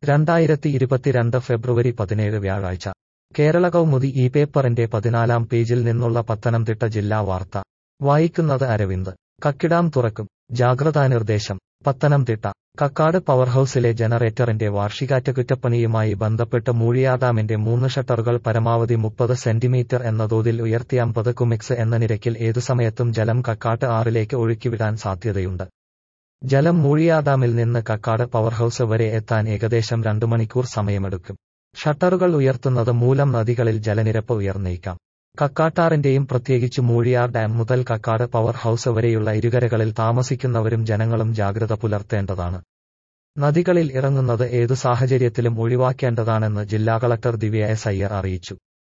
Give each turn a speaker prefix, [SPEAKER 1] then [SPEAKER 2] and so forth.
[SPEAKER 1] രണ്ടായിരത്തി ഇരുപത്തിരണ്ട് ഫെബ്രുവരി പതിനേഴ് വ്യാഴാഴ്ച കേരള കൗമുദി ഈ പേപ്പറിന്റെ പതിനാലാം പേജിൽ നിന്നുള്ള പത്തനംതിട്ട ജില്ലാ വാർത്ത വായിക്കുന്നത് അരവിന്ദ് കക്കിടാം തുറക്കും ജാഗ്രതാനിർദ്ദേശം പത്തനംതിട്ട കക്കാട് പവർഹൌസിലെ ജനറേറ്ററിന്റെ വാർഷികാറ്റകുറ്റപ്പണിയുമായി ബന്ധപ്പെട്ട് മൂഴിയാഡാമിന്റെ മൂന്ന് ഷട്ടറുകൾ പരമാവധി മുപ്പത് സെന്റിമീറ്റർ എന്ന തോതിൽ ഉയർത്തി അമ്പത് കുമിക്സ് എന്ന നിരക്കിൽ ഏതുസമയത്തും ജലം കക്കാട്ട് ആറിലേക്ക് ഒഴുക്കിവിടാൻ സാധ്യതയുണ്ട് ജലം മൂഴിയാഡാമിൽ നിന്ന് കക്കാട് പവർഹൌസ് വരെ എത്താൻ ഏകദേശം രണ്ടു മണിക്കൂർ സമയമെടുക്കും ഷട്ടറുകൾ ഉയർത്തുന്നത് മൂലം നദികളിൽ ജലനിരപ്പ് ഉയർന്നേക്കാം കക്കാട്ടാറിന്റെയും പ്രത്യേകിച്ച് മൂഴിയാർ ഡാം മുതൽ കക്കാട് പവർ ഹൌസ് വരെയുള്ള ഇരുകരകളിൽ താമസിക്കുന്നവരും ജനങ്ങളും ജാഗ്രത പുലർത്തേണ്ടതാണ് നദികളിൽ ഇറങ്ങുന്നത് ഏതു സാഹചര്യത്തിലും ഒഴിവാക്കേണ്ടതാണെന്ന് ജില്ലാ കളക്ടർ ദിവ്യ എസ് അയ്യർ അറിയിച്ചു